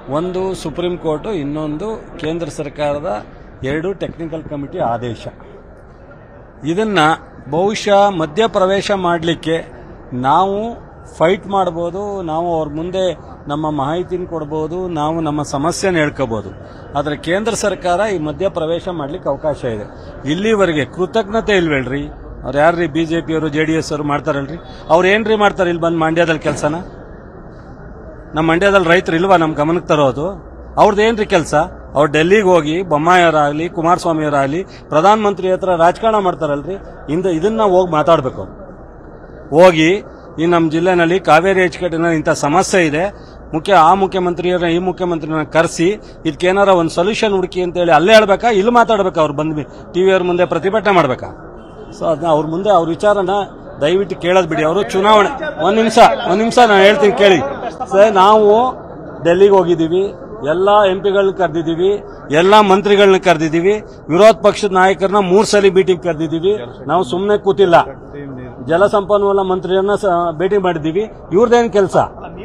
ಒಂದು supreme court ಇನ್ನೊಂದು ಕೇಂದ್ರ ಸರ್ಕಾರದ ಎರಡು ಟೆಕ್ನಿಕಲ್ ಕಮಿಟಿ ಆದೇಶ ಇದನ್ನ ಬಹುಶಃ ಮಧ್ಯಪ್ರವೇಶ ಮಾಡಲಿಕ್ಕೆ ನಾವು ಫೈಟ್ ಮಾಡ್ಬೋದು ನಾವು ಅವ್ರ ಮುಂದೆ ನಮ್ಮ ಮಾಹಿತಿನ ಕೊಡ್ಬೋದು ನಾವು ನಮ್ಮ ಸಮಸ್ಯೆನ ಹೇಳ್ಕೋಬಹುದು ಆದರೆ ಕೇಂದ್ರ ಸರ್ಕಾರ ಈ ಮಧ್ಯಪ್ರವೇಶ ಮಾಡ್ಲಿಕ್ಕೆ ಅವಕಾಶ ಇದೆ ಇಲ್ಲಿವರೆಗೆ ಕೃತಜ್ಞತೆ ಇಲ್ವೇಳ್ರಿ ಅವ್ರು ಯಾರ್ರಿ ಬಿಜೆಪಿಯವರು ಜೆ ಡಿ ಎಸ್ ಅವರು ಮಾಡ್ತಾರಲ್ರಿ ಅವ್ರು ಏನ್ರಿ ಮಾಡ್ತಾರೆ ಇಲ್ಲಿ ಬಂದು ಮಂಡ್ಯದಲ್ಲಿ ಕೆಲಸನ ನಮ್ಮ ಮಂಡ್ಯದಲ್ಲಿ ರೈತರು ಇಲ್ವಾ ನಮ್ಮ ಗಮನಕ್ಕೆ ತರೋದು ಅವ್ರದ್ದು ಏನ್ರಿ ಕೆಲಸ ಅವ್ರು ಡೆಲ್ಲಿಗೆ ಹೋಗಿ ಬೊಮ್ಮಾಯಿಯವರಾಗಲಿ ಕುಮಾರಸ್ವಾಮಿಯವರಾಗಲಿ ಪ್ರಧಾನ ಮಂತ್ರಿ ಹತ್ರ ರಾಜಕಾರಣ ಮಾಡ್ತಾರಲ್ರಿ ಇಂದ ಇದನ್ನ ಹೋಗಿ ಮಾತಾಡಬೇಕು ಅವ್ರು ಹೋಗಿ ಈ ನಮ್ಮ ಜಿಲ್ಲೆನಲ್ಲಿ ಕಾವೇರಿ ಎಚ್ಚುಕಟ್ಟಿನ ಇಂಥ ಸಮಸ್ಯೆ ಇದೆ ಮುಖ್ಯ ಆ ಮುಖ್ಯಮಂತ್ರಿಯನ್ನ ಈ ಮುಖ್ಯಮಂತ್ರಿನ ಕರೆಸಿ ಇದಕ್ಕೇನಾರ ಒಂದು ಸೊಲ್ಯೂಷನ್ ಹುಡುಕಿ ಅಂತೇಳಿ ಅಲ್ಲೇ ಹೇಳ್ಬೇಕಾ ಇಲ್ಲಿ ಮಾತಾಡ್ಬೇಕಾ ಅವ್ರು ಬಂದು ಟಿವಿಯವ್ರ ಮುಂದೆ ಪ್ರತಿಭಟನೆ ಮಾಡ್ಬೇಕಾ ಸೊ ಅದನ್ನ ಅವ್ರ ಮುಂದೆ ಅವ್ರ ವಿಚಾರನ ದಯವಿಟ್ಟು ಕೇಳೋದ್ ಬಿಡಿ ಅವರು ಚುನಾವಣೆ ಒಂದ್ ನಿಮಿಷ ಒಂದ್ ನಿಮಿಷ ನಾನು ಹೇಳ್ತೀನಿ ಕೇಳಿ ಸರ್ ನಾವು ಡೆಲ್ಲಿಗೆ ಹೋಗಿದ್ದೀವಿ ಎಲ್ಲ ಎಂ ಪಿಗಳನ್ನ ಕರೆದಿದ್ದೀವಿ ಎಲ್ಲ ಮಂತ್ರಿಗಳನ್ನ ಕರೆದಿದ್ದೀವಿ ವಿರೋಧ ಪಕ್ಷದ ನಾಯಕರನ್ನ ಮೂರ್ ಸಲ ಮೀಟಿಂಗ್ ಕರೆದಿದ್ದೀವಿ ನಾವು ಸುಮ್ಮನೆ ಕೂತಿಲ್ಲ ಜಲಸಂಪನ್ಮೂಲ ಮಂತ್ರಿಯನ್ನ ಸ- ಭೇಟಿ ಮಾಡಿದ್ದೀವಿ ಇವ್ರದ್ದೇನ್ ಕೆಲಸ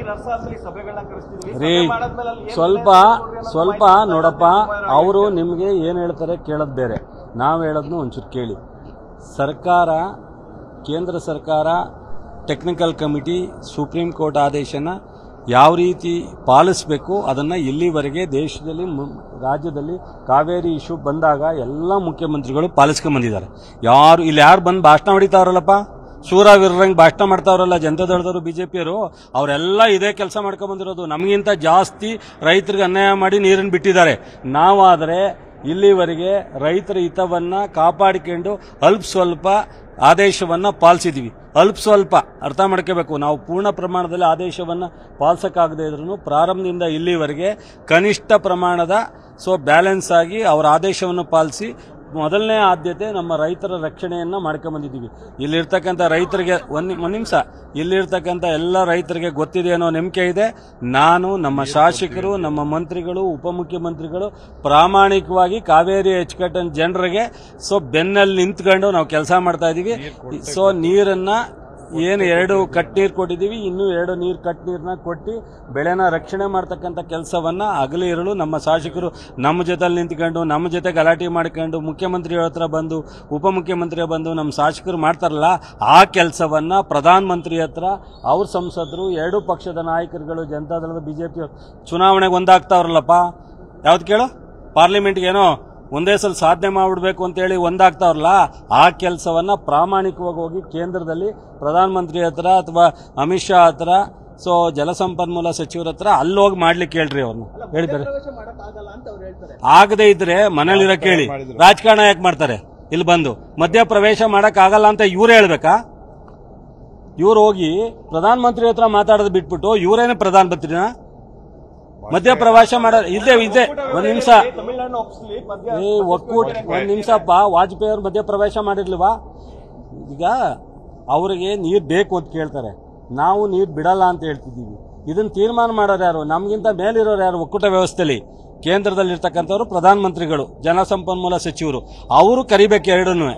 ರೀ ಸ್ವಲ್ಪ ಸ್ವಲ್ಪ ನೋಡಪ್ಪ ಅವರು ನಿಮ್ಗೆ ಏನ್ ಹೇಳ್ತಾರೆ ಕೇಳೋದ್ ಬೇರೆ ನಾವು ಹೇಳೋದ್ನು ಒಂಚೂರು ಕೇಳಿ ಸರ್ಕಾರ ಕೇಂದ್ರ ಸರ್ಕಾರ ಟೆಕ್ನಿಕಲ್ ಕಮಿಟಿ ಸುಪ್ರೀಂ ಕೋರ್ಟ್ ಆದೇಶನ ಯಾವ ರೀತಿ ಪಾಲಿಸಬೇಕು ಅದನ್ನ ಇಲ್ಲಿವರೆಗೆ ದೇಶದಲ್ಲಿ ಮು- ರಾಜ್ಯದಲ್ಲಿ ಕಾವೇರಿ ಇಶ್ಯೂ ಬಂದಾಗ ಎಲ್ಲ ಮುಖ್ಯಮಂತ್ರಿಗಳು ಪಾಲಿಸ್ಕೊಂಡ್ ಬಂದಿದ್ದಾರೆ ಯಾರು ಇಲ್ಲಿ ಯಾರು ಬಂದು ಭಾಷಣ ಹೊಡಿತಾವ್ರಲ್ಲಪ್ಪ ಶೂರವೀರಂಗ್ ಭಾಷಣ ಮಾಡ್ತಾವ್ರಲ್ಲ ಜನತಾದಳದವರು ಬಿಜೆಪಿಯವರು ಅವರೆಲ್ಲ ಇದೇ ಕೆಲಸ ಮಾಡ್ಕೊಂಡ್ ಬಂದಿರೋದು ನಮಗಿಂತ ಜಾಸ್ತಿ ರೈತರಿಗೆ ಅನ್ಯಾಯ ಮಾಡಿ ನೀರನ್ನು ಬಿಟ್ಟಿದ್ದಾರೆ ನಾವಾದರೆ ಇಲ್ಲಿವರೆಗೆ ರೈತರ ಹಿತವನ್ನ ಕಾಪಾಡಿಕೊಂಡು ಅಲ್ಪ ಸ್ವಲ್ಪ ಆದೇಶವನ್ನ ಪಾಲಿಸಿದೀವಿ ಅಲ್ಪ ಸ್ವಲ್ಪ ಅರ್ಥ ಮಾಡ್ಕೋಬೇಕು ನಾವು ಪೂರ್ಣ ಪ್ರಮಾಣದಲ್ಲಿ ಆದೇಶವನ್ನ ಪಾಲಿಸಕ್ಕಾಗದೇ ಇದ್ರೂ ಪ್ರಾರಂಭದಿಂದ ಇಲ್ಲಿವರೆಗೆ ಕನಿಷ್ಠ ಪ್ರಮಾಣದ ಸೊ ಬ್ಯಾಲೆನ್ಸ್ ಆಗಿ ಅವರ ಆದೇಶವನ್ನು ಪಾಲಿಸಿ ಮೊದಲನೇ ಆದ್ಯತೆ ನಮ್ಮ ರೈತರ ರಕ್ಷಣೆಯನ್ನ ಮಾಡ್ಕೊಂಬಂದಿದ್ದೀವಿ ಇಲ್ಲಿರ್ತಕ್ಕಂಥ ರೈತರಿಗೆ ಒಂದ್ ಒಂದ್ ನಿಮಿಷ ಇಲ್ಲಿರ್ತಕ್ಕಂಥ ಎಲ್ಲ ರೈತರಿಗೆ ಗೊತ್ತಿದೆ ಅನ್ನೋ ನಂಬಿಕೆ ಇದೆ ನಾನು ನಮ್ಮ ಶಾಸಕರು ನಮ್ಮ ಮಂತ್ರಿಗಳು ಉಪಮುಖ್ಯಮಂತ್ರಿಗಳು ಪ್ರಾಮಾಣಿಕವಾಗಿ ಕಾವೇರಿ ಅಚ್ಚುಕಟ್ಟಿನ ಜನರಿಗೆ ಸೊ ಬೆನ್ನಲ್ಲಿ ನಿಂತ್ಕೊಂಡು ನಾವು ಕೆಲಸ ಮಾಡ್ತಾ ಇದೀವಿ ಸೊ ನೀರನ್ನ ಏನು ಎರಡು ಕಟ್ ನೀರು ಕೊಟ್ಟಿದ್ದೀವಿ ಇನ್ನೂ ಎರಡು ನೀರು ಕಟ್ ನೀರನ್ನ ಕೊಟ್ಟು ಬೆಳೆನ ರಕ್ಷಣೆ ಮಾಡ್ತಕ್ಕಂಥ ಕೆಲಸವನ್ನ ಹಗಲು ಇರಲು ನಮ್ಮ ಶಾಸಕರು ನಮ್ಮ ಜೊತೆಲಿ ನಿಂತ್ಕೊಂಡು ನಮ್ಮ ಜೊತೆ ಗಲಾಟೆ ಮಾಡ್ಕೊಂಡು ಮುಖ್ಯಮಂತ್ರಿಗಳ ಹತ್ರ ಬಂದು ಉಪಮುಖ್ಯಮಂತ್ರಿ ಬಂದು ನಮ್ಮ ಶಾಸಕರು ಮಾಡ್ತಾರಲ್ಲ ಆ ಕೆಲಸವನ್ನ ಪ್ರಧಾನ ಮಂತ್ರಿ ಹತ್ರ ಅವ್ರ ಸಂಸದರು ಎರಡು ಪಕ್ಷದ ನಾಯಕರುಗಳು ಜನತಾದಳದ ಬಿಜೆಪಿ ಚುನಾವಣೆಗೆ ಒಂದಾಗ್ತಾವ್ರಲ್ಲಪ್ಪ ಯಾವ್ದು ಕೇಳು ಪಾರ್ಲಿಮೆಂಟ್ಗೆ ಏನೋ ಒಂದೇ ಸಲ ಸಾಧನೆ ಮಾಡ್ಬಿಡ್ಬೇಕು ಅಂತೇಳಿ ಒಂದಾಗ್ತಾವ್ರಲ್ಲ ಆ ಕೆಲಸವನ್ನ ಪ್ರಾಮಾಣಿಕವಾಗಿ ಹೋಗಿ ಕೇಂದ್ರದಲ್ಲಿ ಪ್ರಧಾನಮಂತ್ರಿ ಹತ್ರ ಅಥವಾ ಅಮಿತ್ ಶಾ ಹತ್ರ ಸೊ ಜಲಸಂಪನ್ಮೂಲ ಸಚಿವರ ಹತ್ರ ಅಲ್ಲಿ ಹೋಗಿ ಮಾಡ್ಲಿಕ್ಕೆ ಹೇಳ್ರಿ ಅವ್ರನ್ನ ಹೇಳ್ತಾರೆ ಆಗದೆ ಇದ್ರೆ ಮನೇಲಿರೋ ಕೇಳಿ ರಾಜಕಾರಣ ಯಾಕೆ ಮಾಡ್ತಾರೆ ಇಲ್ಲಿ ಬಂದು ಮಧ್ಯ ಪ್ರವೇಶ ಮಾಡಕ್ ಆಗಲ್ಲ ಅಂತ ಇವ್ರು ಹೇಳ್ಬೇಕಾ ಇವ್ರು ಹೋಗಿ ಪ್ರಧಾನಮಂತ್ರಿ ಹತ್ರ ಮಾತಾಡೋದು ಬಿಟ್ಬಿಟ್ಟು ಇವರೇನೆ ಪ್ರಧಾನಮಂತ್ರಿನ ಮಧ್ಯ ಪ್ರವೇಶ ಮಾಡ ಇದ್ದೇ ಇದ್ದೇ ಒಂದ್ ನಿಮಿಷ ಏ ಒಕ್ಕೂಟ ಒಂದ್ ನಿಮಿಷಪ್ಪ ವಾಜಪೇಯಿ ಅವ್ರು ಮಧ್ಯ ಪ್ರವೇಶ ಮಾಡಿರ್ಲಿವಾ ಈಗ ಅವರಿಗೆ ನೀರ್ ಬೇಕು ಅಂತ ಕೇಳ್ತಾರೆ ನಾವು ನೀರ್ ಬಿಡಲ್ಲ ಅಂತ ಹೇಳ್ತಿದ್ದೀವಿ ಇದನ್ನ ತೀರ್ಮಾನ ಮಾಡೋರು ಯಾರು ನಮ್ಗಿಂತ ಮೇಲಿರೋರು ಯಾರು ಒಕ್ಕೂಟ ವ್ಯವಸ್ಥೆಯಲ್ಲಿ ಕೇಂದ್ರದಲ್ಲಿ ಇರ್ತಕ್ಕಂಥವ್ರು ಪ್ರಧಾನಮಂತ್ರಿಗಳು ಜಲಸಂಪನ್ಮೂಲ ಸಚಿವರು ಅವರು ಕರಿಬೇಕು ಎರಡನ್ನೂ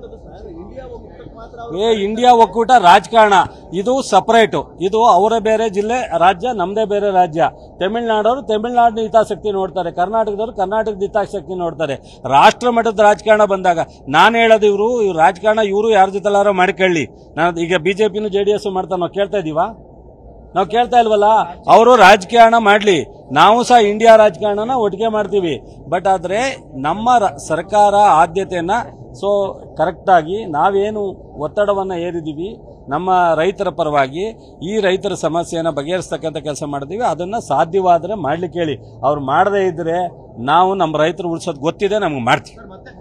ಏ ಇಂಡಿಯಾ ಒಕ್ಕೂಟ ರಾಜಕಾರಣ ಇದು ಸಪರೇಟ್ ಇದು ಅವರ ಬೇರೆ ಜಿಲ್ಲೆ ರಾಜ್ಯ ನಮ್ದೇ ಬೇರೆ ರಾಜ್ಯ ತಮಿಳುನಾಡವರು ತಮಿಳುನಾಡಿನ ಹಿತಾಸಕ್ತಿ ನೋಡ್ತಾರೆ ಕರ್ನಾಟಕದವರು ಕರ್ನಾಟಕದ ಹಿತಾಸಕ್ತಿ ನೋಡ್ತಾರೆ ರಾಷ್ಟ್ರ ಮಟ್ಟದ ರಾಜಕಾರಣ ಬಂದಾಗ ನಾನು ಹೇಳೋದು ಇವರು ಇವ್ರು ರಾಜಕಾರಣ ಇವರು ಯಾರ ಜೊತೆಲಾರೋ ಮಾಡ್ಕೊಳ್ಳಿ ನಾನು ಈಗ ಬಿಜೆಪಿನೂ ಜೆ ಡಿ ಎಸ್ ಮಾಡ್ತಾರೆ ನಾವು ಕೇಳ್ತಾ ಇದೀವಾ ನಾವು ಕೇಳ್ತಾ ಇಲ್ವಲ್ಲ ಅವರು ರಾಜಕಾರಣ ಮಾಡ್ಲಿ ನಾವು ಸಹ ಇಂಡಿಯಾ ರಾಜಕಾರಣನ ಒಟ್ಟಿಗೆ ಮಾಡ್ತೀವಿ ಬಟ್ ಆದ್ರೆ ನಮ್ಮ ರ- ಸರ್ಕಾರ ಆದ್ಯತೆಯನ್ನ ಸೊ ಕರೆಕ್ಟ್ ಆಗಿ ನಾವೇನು ಒತ್ತಡವನ್ನ ಏರಿದೀವಿ ನಮ್ಮ ರೈತರ ಪರವಾಗಿ ಈ ರೈತರ ಸಮಸ್ಯೆಯನ್ನ ಬಗೆಹರಿಸ್ತಕ್ಕಂಥ ಕೆಲಸ ಮಾಡಿದೀವಿ ಅದನ್ನ ಸಾಧ್ಯವಾದ್ರೆ ಮಾಡ್ಲಿಕ್ಕೆ ಹೇಳಿ ಅವ್ರು ಮಾಡದೇ ಇದ್ರೆ ನಾವು ನಮ್ಮ ರೈತರು ಉಳಿಸೋದು ಗೊತ್ತಿದೆ ನಮ್ಗೆ ಮಾಡ್ತೀವಿ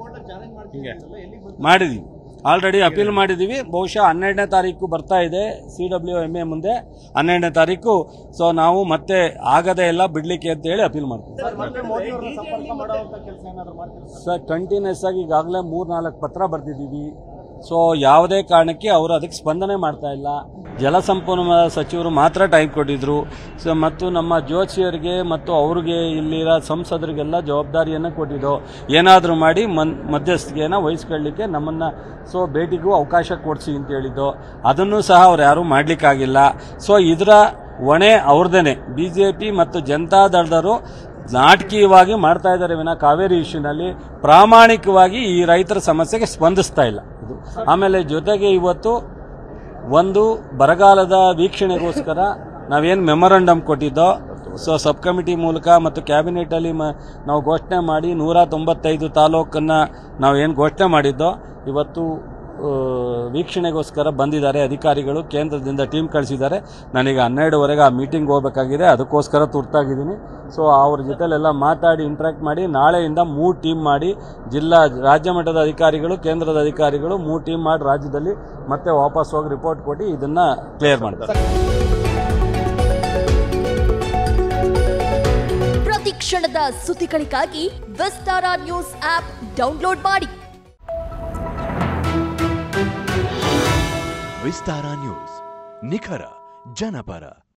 ಮಾಡಿದೀವಿ ಆಲ್ರೆಡಿ ಅಪೀಲ್ ಮಾಡಿದೀವಿ ಬಹುಶಃ ಹನ್ನೆರಡನೇ ತಾರೀಕು ಬರ್ತಾ ಇದೆ ಸಿ ಡಬ್ಲ್ಯೂ ಎಂ ಎ ಮುಂದೆ ಹನ್ನೆರಡನೇ ತಾರೀಕು ಸೊ ನಾವು ಮತ್ತೆ ಆಗದೇ ಎಲ್ಲ ಬಿಡ್ಲಿಕ್ಕೆ ಅಂತ ಹೇಳಿ ಅಪೀಲ್ ಮಾಡ್ತೀವಿ ಸರ್ ಕಂಟಿನ್ಯೂಸ್ ಆಗಿ ಈಗಾಗಲೇ ಮೂರ್ ನಾಲ್ಕು ಪತ್ರ ಬರ್ತಿದ್ದೀವಿ ಸೊ ಯಾವುದೇ ಕಾರಣಕ್ಕೆ ಅವರು ಅದಕ್ಕೆ ಸ್ಪಂದನೆ ಮಾಡ್ತಾ ಇಲ್ಲ ಜಲಸಂಪನ್ಮೂಲ ಸಚಿವರು ಮಾತ್ರ ಟೈಮ್ ಕೊಟ್ಟಿದ್ರು ಸೊ ಮತ್ತು ನಮ್ಮ ಜೋಶಿಯರಿಗೆ ಮತ್ತು ಅವ್ರಿಗೆ ಇಲ್ಲಿರೋ ಸಂಸದರಿಗೆಲ್ಲ ಜವಾಬ್ದಾರಿಯನ್ನು ಕೊಟ್ಟಿದ್ದು ಏನಾದರೂ ಮಾಡಿ ಮನ್ ಮಧ್ಯಸ್ಥಿಕೆಯನ್ನು ವಹಿಸ್ಕೊಳ್ಳಿಕ್ಕೆ ನಮ್ಮನ್ನ ಸೊ ಭೇಟಿಗೂ ಅವಕಾಶ ಕೊಡಿಸಿ ಅಂತ ಹೇಳಿದ್ದು ಅದನ್ನು ಸಹ ಅವ್ರು ಯಾರೂ ಮಾಡಲಿಕ್ಕಾಗಿಲ್ಲ ಸೊ ಇದರ ಹೊಣೆ ಅವ್ರದ್ದೇನೆ ಬಿ ಜೆ ಪಿ ಮತ್ತು ಜನತಾದಳದವರು ನಾಟಕೀಯವಾಗಿ ಮಾಡ್ತಾ ಇದ್ದಾರೆ ವಿನ ಕಾವೇರಿ ಇಶ್ಯೂನಲ್ಲಿ ಪ್ರಾಮಾಣಿಕವಾಗಿ ಈ ರೈತರ ಸಮಸ್ಯೆಗೆ ಸ್ಪಂದಿಸ್ತಾ ಇಲ್ಲ ಇದು ಆಮೇಲೆ ಜೊತೆಗೆ ಇವತ್ತು ಒಂದು ಬರಗಾಲದ ವೀಕ್ಷಣೆಗೋಸ್ಕರ ನಾವೇನು ಮೆಮೊರಂಡಮ್ ಕೊಟ್ಟಿದ್ದೋ ಸೊ ಸಬ್ ಕಮಿಟಿ ಮೂಲಕ ಮತ್ತು ಕ್ಯಾಬಿನೆಟಲ್ಲಿ ಮ ನಾವು ಘೋಷಣೆ ಮಾಡಿ ನೂರ ತೊಂಬತ್ತೈದು ತಾಲೂಕನ್ನು ನಾವು ಏನು ಘೋಷಣೆ ಮಾಡಿದ್ದೋ ಇವತ್ತು ಆ, ವೀಕ್ಷಣೆಗೋಸ್ಕರ ಬಂದಿದ್ದಾರೆ ಅಧಿಕಾರಿಗಳು ಕೇಂದ್ರದಿಂದ ಟೀಮ್ ಕಳಿಸಿದ್ದಾರೆ ನನಗೆ ಹನ್ನೆರಡುವರೆಗೆ ಆ ಮೀಟಿಂಗ್ ಹೋಗಬೇಕಾಗಿದೆ ಅದಕ್ಕೋಸ್ಕರ ತುರ್ತಾಗಿದ್ದೀನಿ ಸೊ ಅವ್ರ ಜೊತೆಲೆಲ್ಲ ಮಾತಾಡಿ ಇಂಟ್ರಾಕ್ಟ್ ಮಾಡಿ ನಾಳೆಯಿಂದ ಮೂರು ಟೀಮ್ ಮಾಡಿ ಜಿಲ್ಲಾ ರಾಜ್ಯ ಮಟ್ಟದ ಅಧಿಕಾರಿಗಳು ಕೇಂದ್ರದ ಅಧಿಕಾರಿಗಳು ಮೂರು ಟೀಮ್ ಮಾಡಿ ರಾಜ್ಯದಲ್ಲಿ ಮತ್ತೆ ವಾಪಸ್ ಹೋಗಿ ರಿಪೋರ್ಟ್ ಕೊಟ್ಟು ಇದನ್ನು ಕ್ಲಿಯರ್ ಮಾಡ್ತಾರೆ ಪ್ರತಿ ಕ್ಷಣದ ಸುದ್ದಿಗಳಿಗಾಗಿ ವಿಸ್ತಾರ ನ್ಯೂಸ್ ಆಪ್ ಡೌನ್ಲೋಡ್ ಮಾಡಿ ವಿಸ್ತಾರ ನ್ಯೂಸ್ ನಿಖರ ಜನಪರ